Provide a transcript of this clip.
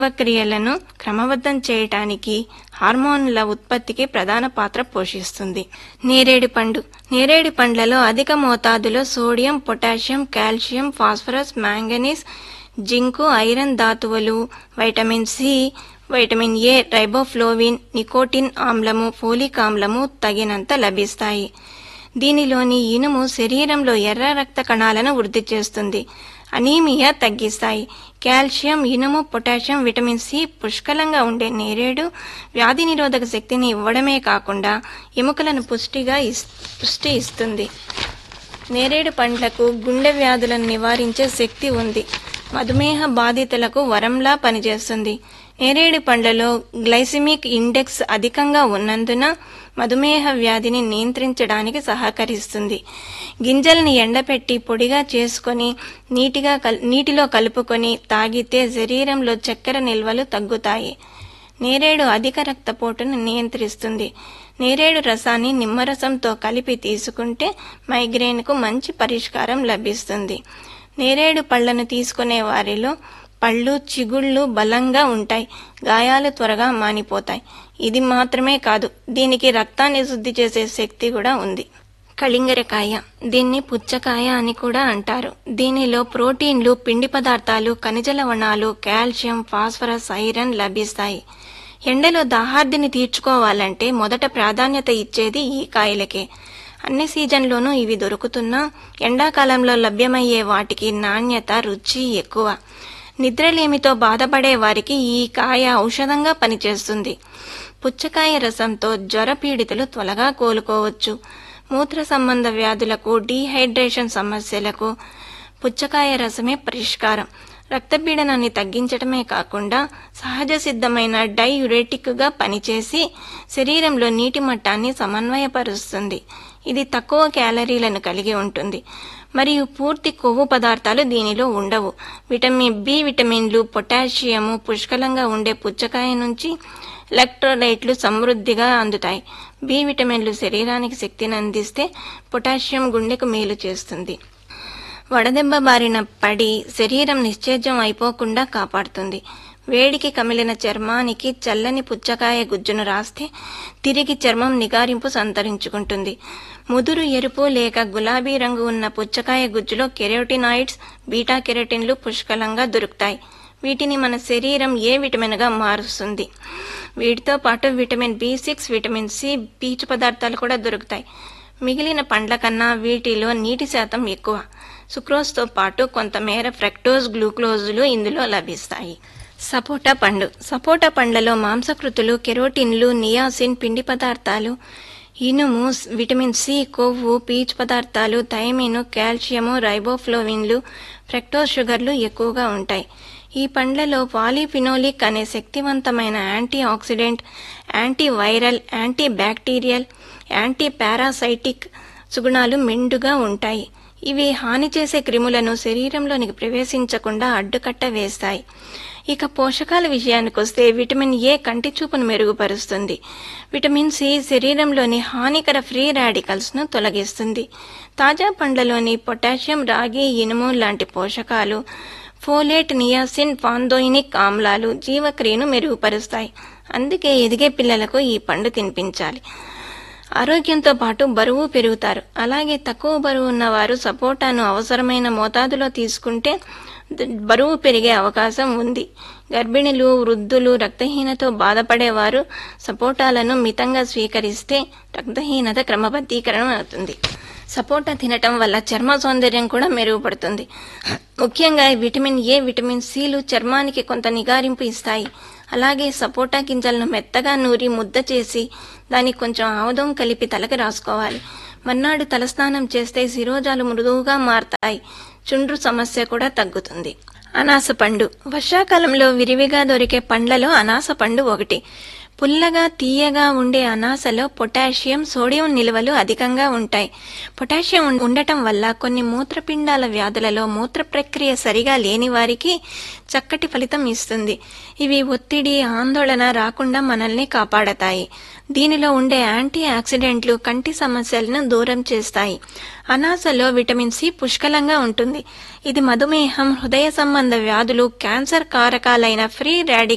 జీవక్రియలను క్రమబద్ధం చేయటానికి హార్మోన్ల ఉత్పత్తికి ప్రధాన పాత్ర పోషిస్తుంది నేరేడు పండు నేరేడు పండ్లలో అధిక మోతాదులో sodium potassium calcium phosphorus manganese zinc iron ధాతువులు vitamin C vitamin A riboflavin nicotine ఆమ్లము ఫోలిక్ ఆమ్లము తగినంత లభిస్తాయి దీనిలోని ఇనుము శరీరంలో ఎర్ర రక్త కణాలను వృద్ధి చేస్తుంది అనీమియా తగ్గిస్తాయి కాల్షియం ఇనుము పొటాషియం విటమిన్ సి పుష్కలంగా ఉండే నేరేడు వ్యాధి నిరోధక శక్తిని ఇవ్వడమే కాకుండా ఎముకలను పుష్టిగా ఇస్- పుష్టి ఇస్తుంది నేరేడు పండ్లకు గుండె వ్యాధులను నివారించే శక్తి ఉంది మధుమేహ బాధితులకు వరంలా పనిచేస్తుంది నేరేడు పండ్లలో గ్లైసిమిక్ ఇండెక్స్ అధికంగా ఉన్నందున మధుమేహ వ్యాధిని నియంత్రించడానికి సహకరిస్తుంది గింజల్ని ఎండపెట్టి పొడిగా చేసుకొని నీటిగా కల్- నీటిలో కలుపుకొని తాగితే శరీరంలో చక్కెర నిల్వలు తగ్గుతాయి నేరేడు అధిక రక్తపోటును నియంత్రిస్తుంది నేరేడు రసాన్ని నిమ్మరసంతో కలిపి తీసుకుంటే మైగ్రేన్కు మంచి పరిష్కారం లభిస్తుంది నేరేడు పళ్లను తీసుకునే వారిలో పళ్ళు చిగుళ్ళు బలంగా ఉంటాయి గాయాలు త్వరగా మానిపోతాయి ఇది మాత్రమే కాదు దీనికి రక్తాన్ని శుద్ధి చేసే శక్తి కూడా ఉంది కలింగరకాయ దీన్ని పుచ్చకాయ అని కూడా అంటారు దీనిలో ప్రోటీన్లు పిండి పదార్థాలు ఖనిజ లవణాలు కాల్షియం ఫాస్ఫరస్ ఐరన్ లభిస్తాయి ఎండలో దాహార్దిని తీర్చుకోవాలంటే మొదట ప్రాధాన్యత ఇచ్చేది ఈ కాయలకే అన్ని సీజన్లోనూ ఇవి దొరుకుతున్నా ఎండాకాలంలో లభ్యమయ్యే వాటికి నాణ్యత రుచి ఎక్కువ నిద్రలేమితో బాధపడే వారికి ఈ కాయ ఔషధంగా పనిచేస్తుంది పుచ్చకాయ రసంతో జ్వర పీడితులు త్వరగా కోలుకోవచ్చు మూత్ర సంబంధ వ్యాధులకు డీహైడ్రేషన్ సమస్యలకు పుచ్చకాయ రసమే పరిష్కారం రక్తపీడనాన్ని తగ్గించడమే కాకుండా సహజ సిద్ధమైన డైయురేటిక్గా పనిచేసి శరీరంలో నీటి మట్టాన్ని సమన్వయపరుస్తుంది ఇది తక్కువ క్యాలరీలను కలిగి ఉంటుంది మరియు పూర్తి కొవ్వు పదార్థాలు దీనిలో ఉండవు విటమిన్ బి విటమిన్లు పొటాషియము పుష్కలంగా ఉండే పుచ్చకాయ నుంచి ఎలక్ట్రోలైట్లు సమృద్ధిగా అందుతాయి బి విటమిన్లు శరీరానికి శక్తిని అందిస్తే పొటాషియం గుండెకు మేలు చేస్తుంది వడదెబ్బ బారిన పడి శరీరం నిశ్చేజం అయిపోకుండా కాపాడుతుంది వేడికి కమిలిన చర్మానికి చల్లని పుచ్చకాయ గుజ్జును రాస్తే తిరిగి చర్మం నిగారింపు సంతరించుకుంటుంది ముదురు ఎరుపు లేక గులాబీ రంగు ఉన్న పుచ్చకాయ గుజ్జులో కెరోటినాయిడ్స్ బీటా కెరటిన్లు పుష్కలంగా దొరుకుతాయి వీటిని మన శరీరం ఏ విటమిన్గా మారుస్తుంది వీటితో పాటు vitamin B six vitamin C పీచు పదార్థాలు కూడా దొరుకుతాయి మిగిలిన పండ్ల కన్నా వీటిలో నీటి శాతం ఎక్కువ సుక్రోజ్తో పాటు కొంతమేర ఫ్రక్టోజ్ గ్లూకోజులు ఇందులో లభిస్తాయి సపోటా పండు సపోటా పండ్లలో మాంసకృతులు కెరోటిన్లు నియాసిన్ పిండి పదార్థాలు ఇనుము విటమిన్ సి కొవ్వు పీచు పదార్థాలు థైమిన్ కాల్షియము రైబోఫ్లోవిన్లు ఫ్రక్టోజ్ షుగర్లు ఎక్కువగా ఉంటాయి ఈ పండ్లలో పాలిఫినోలిక్ అనే శక్తివంతమైన antioxidant antiviral antibacterial antiparasitic సుగుణాలు మెండుగా ఉంటాయి ఇవి హాని చేసే క్రిములను శరీరంలోనికి ప్రవేశించకుండా అడ్డుకట్ట వేస్తాయి ఇక పోషకాల విషయానికి వస్తే విటమిన్ ఏ కంటి చూపును మెరుగుపరుస్తుంది విటమిన్ సి శరీరంలోని హానికర ఫ్రీ రాడికల్స్ ను తొలగిస్తుంది తాజా పండ్లలోని పొటాషియం రాగి ఇనుము లాంటి పోషకాలు ఫోలేట్ నియాసిన్ ఫాందోయినిక్ ఆమ్లాలు జీవక్రియను మెరుగుపరుస్తాయి అందుకే ఎదిగే పిల్లలకు ఈ పండు తినిపించాలి ఆరోగ్యంతో పాటు బరువు పెరుగుతారు అలాగే తక్కువ బరువు ఉన్నవారు సపోటాను అవసరమైన మోతాదులో తీసుకుంటే ద- బరువు పెరిగే అవకాశం ఉంది గర్భిణులు వృద్ధులు రక్తహీనతో బాధపడేవారు సపోటాలను మితంగా స్వీకరిస్తే రక్తహీనత క్రమబద్ధీకరణ అవుతుంది సపోటా తినటం వల్ల చర్మ సౌందర్యం కూడా మెరుగుపడుతుంది ముఖ్యంగా విటమిన్ ఏ విటమిన్ సిలు చర్మానికి కొంత నిగారింపు ఇస్తాయి అలాగే సపోటా గింజలను మెత్తగా నూరి ముద్ద చేసి దానికి కొంచెం ఆముదం కలిపి తలకి రాసుకోవాలి మర్నాడు తలస్నానం చేస్తే శిరోజాలు మృదువుగా మారతాయి చుండ్రు సమస్య కూడా తగ్గుతుంది అనాస పండు వర్షాకాలంలో విరివిగా దొరికే పండ్లలో అనాస పండు ఒకటి పుల్లగా తీయగా ఉండే అనాసలో పొటాషియం సోడియం నిల్వలు అధికంగా ఉంటాయి పొటాషియం ఉం- ఉండటం వల్ల కొన్ని మూత్రపిండాల వ్యాధులలో మూత్ర ప్రక్రియ సరిగా లేని వారికి చక్కటి ఫలితం ఇస్తుంది ఇవి ఒత్తిడి ఆందోళన రాకుండా మనల్ని కాపాడతాయి దీనిలో ఉండే యాంటీ ఆక్సిడెంట్లు కంటి సమస్యలను దూరం చేస్తాయి అనాసలో విటమిన్ సి పుష్కలంగా ఉంటుంది ఇది మధుమేహం హృదయ సంబంధ వ్యాధులు క్యాన్సర్ కారకాలైన ఫ్రీ రాడికల్